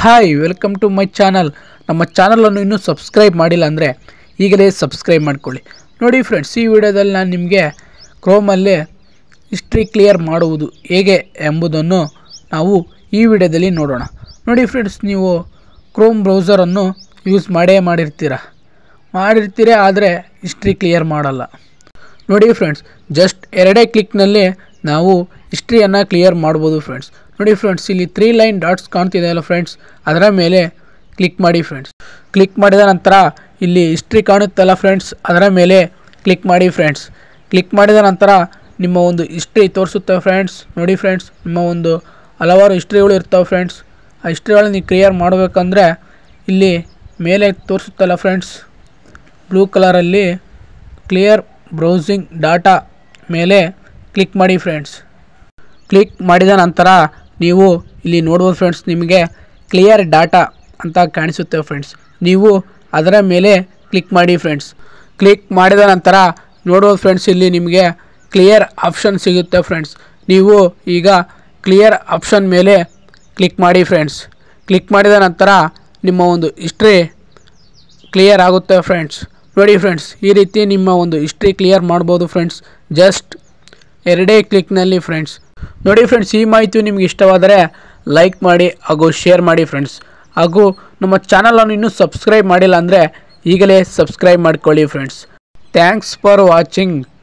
hi welcome to my channel ನಮ್ಮ ಚಾನಲನ್ನು ಇನ್ನೂ ಸಬ್ಸ್ಕ್ರೈಬ್ ಮಾಡಿಲ್ಲ ಅಂದರೆ ಈಗಲೇ ಸಬ್ಸ್ಕ್ರೈಬ್ ಮಾಡ್ಕೊಳ್ಳಿ ನೋಡಿ ಫ್ರೆಂಡ್ಸ್ ಈ ವಿಡಿಯೋದಲ್ಲಿ ನಾನು ನಿಮಗೆ ಕ್ರೋಮಲ್ಲಿ ಹಿಸ್ಟ್ರಿ ಕ್ಲಿಯರ್ ಮಾಡುವುದು ಹೇಗೆ ಎಂಬುದನ್ನು ನಾವು ಈ ವಿಡಿಯೋದಲ್ಲಿ ನೋಡೋಣ ನೋಡಿ ಫ್ರೆಂಡ್ಸ್ ನೀವು ಕ್ರೋಮ್ ಬ್ರೌಸರನ್ನು ಯೂಸ್ ಮಾಡೇ ಮಾಡಿರ್ತೀರ ಮಾಡಿರ್ತೀರ ಆದರೆ ಹಿಸ್ಟ್ರಿ ಕ್ಲಿಯರ್ ಮಾಡಲ್ಲ ನೋಡಿ ಫ್ರೆಂಡ್ಸ್ ಜಸ್ಟ್ ಎರಡೇ ಕ್ಲಿಕ್ನಲ್ಲಿ ನಾವು ಹಿಸ್ಟ್ರಿಯನ್ನು ಕ್ಲಿಯರ್ ಮಾಡ್ಬೋದು ಫ್ರೆಂಡ್ಸ್ ನೋಡಿ ಫ್ರೆಂಡ್ಸ್ ಇಲ್ಲಿ ತ್ರೀ ಲೈನ್ ಡಾಟ್ಸ್ ಕಾಣ್ತಿದೆಯಲ್ಲ ಫ್ರೆಂಡ್ಸ್ ಅದರ ಮೇಲೆ ಕ್ಲಿಕ್ ಮಾಡಿ ಫ್ರೆಂಡ್ಸ್ ಕ್ಲಿಕ್ ಮಾಡಿದ ನಂತರ ಇಲ್ಲಿ ಹಿಸ್ಟ್ರಿ ಕಾಣುತ್ತಲ್ಲ ಫ್ರೆಂಡ್ಸ್ ಅದರ ಮೇಲೆ ಕ್ಲಿಕ್ ಮಾಡಿ ಫ್ರೆಂಡ್ಸ್ ಕ್ಲಿಕ್ ಮಾಡಿದ ನಂತರ ನಿಮ್ಮ ಒಂದು ಹಿಸ್ಟ್ರಿ ತೋರಿಸುತ್ತೆ ಫ್ರೆಂಡ್ಸ್ ನೋಡಿ ಫ್ರೆಂಡ್ಸ್ ನಿಮ್ಮ ಒಂದು ಹಲವಾರು ಹಿಸ್ಟ್ರಿಗಳು ಇರ್ತವೆ ಫ್ರೆಂಡ್ಸ್ ಆ ಹಿಸ್ಟ್ರಿಗಳನ್ನ ನೀವು ಕ್ಲಿಯರ್ ಮಾಡಬೇಕಂದ್ರೆ ಇಲ್ಲಿ ಮೇಲೆ ತೋರಿಸುತ್ತಲ್ಲ ಫ್ರೆಂಡ್ಸ್ ಬ್ಲೂ ಕಲರಲ್ಲಿ ಕ್ಲಿಯರ್ ಬ್ರೌಸಿಂಗ್ ಡಾಟಾ ಮೇಲೆ ಕ್ಲಿಕ್ ಮಾಡಿ ಫ್ರೆಂಡ್ಸ್ ಕ್ಲಿಕ್ ಮಾಡಿದ ನಂತರ ನೀವು ಇಲ್ಲಿ ನೋಡ್ಬೋದು ಫ್ರೆಂಡ್ಸ್ ನಿಮಗೆ ಕ್ಲಿಯರ್ ಡಾಟಾ ಅಂತ ಕಾಣಿಸುತ್ತೆ ಫ್ರೆಂಡ್ಸ್ ನೀವು ಅದರ ಮೇಲೆ ಕ್ಲಿಕ್ ಮಾಡಿ ಫ್ರೆಂಡ್ಸ್ ಕ್ಲಿಕ್ ಮಾಡಿದ ನಂತರ ನೋಡ್ಬೋದು ಫ್ರೆಂಡ್ಸ್ ಇಲ್ಲಿ ನಿಮಗೆ ಕ್ಲಿಯರ್ ಆಪ್ಷನ್ ಸಿಗುತ್ತೆ ಫ್ರೆಂಡ್ಸ್ ನೀವು ಈಗ ಕ್ಲಿಯರ್ ಆಪ್ಷನ್ ಮೇಲೆ ಕ್ಲಿಕ್ ಮಾಡಿ ಫ್ರೆಂಡ್ಸ್ ಕ್ಲಿಕ್ ಮಾಡಿದ ನಂತರ ನಿಮ್ಮ ಒಂದು ಹಿಸ್ಟ್ರಿ ಕ್ಲಿಯರ್ ಆಗುತ್ತೆ ಫ್ರೆಂಡ್ಸ್ ನೋಡಿ ಫ್ರೆಂಡ್ಸ್ ಈ ರೀತಿ ನಿಮ್ಮ ಒಂದು ಹಿಸ್ಟ್ರಿ ಕ್ಲಿಯರ್ ಮಾಡ್ಬೋದು ಫ್ರೆಂಡ್ಸ್ ಜಸ್ಟ್ ಎರಡೇ ಕ್ಲಿಕ್ನಲ್ಲಿ ಫ್ರೆಂಡ್ಸ್ ನೋಡಿ ಫ್ರೆಂಡ್ಸ್ ಈ ಮಾಹಿತಿ ನಿಮ್ಗೆ ಇಷ್ಟವಾದರೆ ಲೈಕ್ ಮಾಡಿ ಹಾಗೂ ಶೇರ್ ಮಾಡಿ ಫ್ರೆಂಡ್ಸ್ ಹಾಗೂ ನಮ್ಮ ಚಾನಲನ್ನು ಇನ್ನೂ ಸಬ್ಸ್ಕ್ರೈಬ್ ಮಾಡಿಲ್ಲ ಅಂದರೆ ಈಗಲೇ ಸಬ್ಸ್ಕ್ರೈಬ್ ಮಾಡ್ಕೊಳ್ಳಿ ಫ್ರೆಂಡ್ಸ್ ಥ್ಯಾಂಕ್ಸ್ ಫಾರ್ ವಾಚಿಂಗ್